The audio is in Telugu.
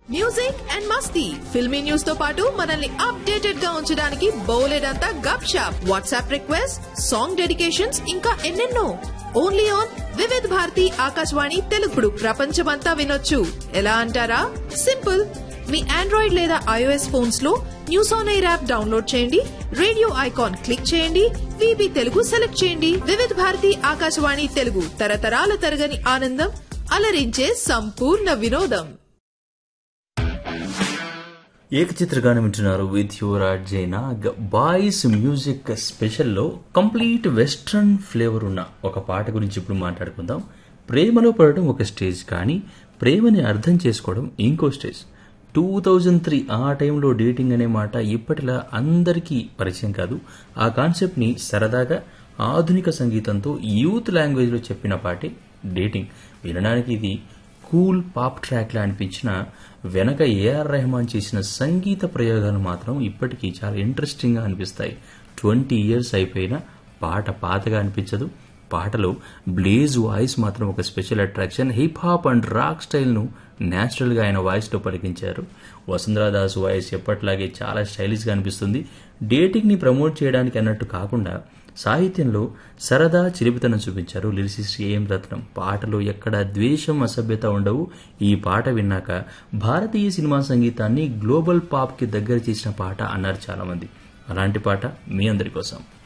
మ్యూజిక్ అండ్ మస్తీ ఫిల్మీ న్యూస్ తో పాటు మనల్ని అప్డేటెడ్ గా ఉంచడానికి బౌలెడంతా గప్ షాప్ వాట్సాప్ రిక్వెస్ట్ సాంగ్ డెడికేషన్స్ ఇంకా ఎన్నెన్నో ఓన్లీ ఆన్ వివిధ్ భారతి ఆకాశవాణి తెలుగుడు ప్రపంచమంతా వినొచ్చు ఎలా అంటారా సింపుల్ మీ ఆండ్రాయిడ్ లేదా ఐఓఎస్ ఫోన్స్ లో News on AIR app download చేయండి రేడియో ఐకాన్ క్లిక్ చేయండి విబి తెలుగు సెలెక్ట్ చేయండి వివిధ భారతి ఆకాశవాణి తెలుగు తరతరాల తరగని ఆనందం అలరించే సంపూర్ణ వినోదం ఏకచిత్రగానం వింటున్నారు విత్ యువర్ ఆర్ట్ జైనా బాయ్స్ మ్యూజిక్ స్పెషల్లో కంప్లీట్ వెస్ట్రన్ ఫ్లేవర్ ఉన్న ఒక పాట గురించి ఇప్పుడు మాట్లాడుకుందాం ప్రేమలో పడడం ఒక స్టేజ్ కానీ ప్రేమని అర్థం చేసుకోవడం ఇంకో స్టేజ్ టూ థౌజండ్ త్రీ ఆ టైంలో డేటింగ్ అనే మాట ఇప్పటిలా అందరికీ పరిచయం కాదు ఆ కాన్సెప్ట్ని సరదాగా ఆధునిక సంగీతంతో యూత్ లాంగ్వేజ్లో చెప్పిన పాటే డేటింగ్ వినడానికి ఇది కూల్ పాప్ ట్రాక్లా అనిపించిన వెనక ఏఆర్ రెహమాన్ చేసిన సంగీత ప్రయోగాలు మాత్రం ఇప్పటికీ చాలా ఇంట్రెస్టింగ్గా అనిపిస్తాయి ట్వంటీ ఇయర్స్ అయిపోయినా పాట పాతగా అనిపించదు పాటలో బ్లేజ్ వాయిస్ మాత్రం ఒక special attraction hip hop and rock స్టైల్ను న్యాచురల్గా ఆయన వాయిస్లో పలికించారు వసుంధరాదాస్ వాయిస్ ఎప్పట్లాగే చాలా స్టైలిష్గా అనిపిస్తుంది డేటింగ్ని ప్రమోట్ చేయడానికి అన్నట్టు కాకుండా సాహిత్యంలో సరదా చిలిపితనం చూపించారు లిరిసిస్ట్ ఏం రత్నం పాటలో ఎక్కడ ద్వేషం అసభ్యత ఉండవు ఈ పాట విన్నాక భారతీయ సినిమా సంగీతాన్ని గ్లోబల్ పాప్కి దగ్గర చేసిన పాట అన్నారు చాలామంది అలాంటి పాట మీ అందరి కోసం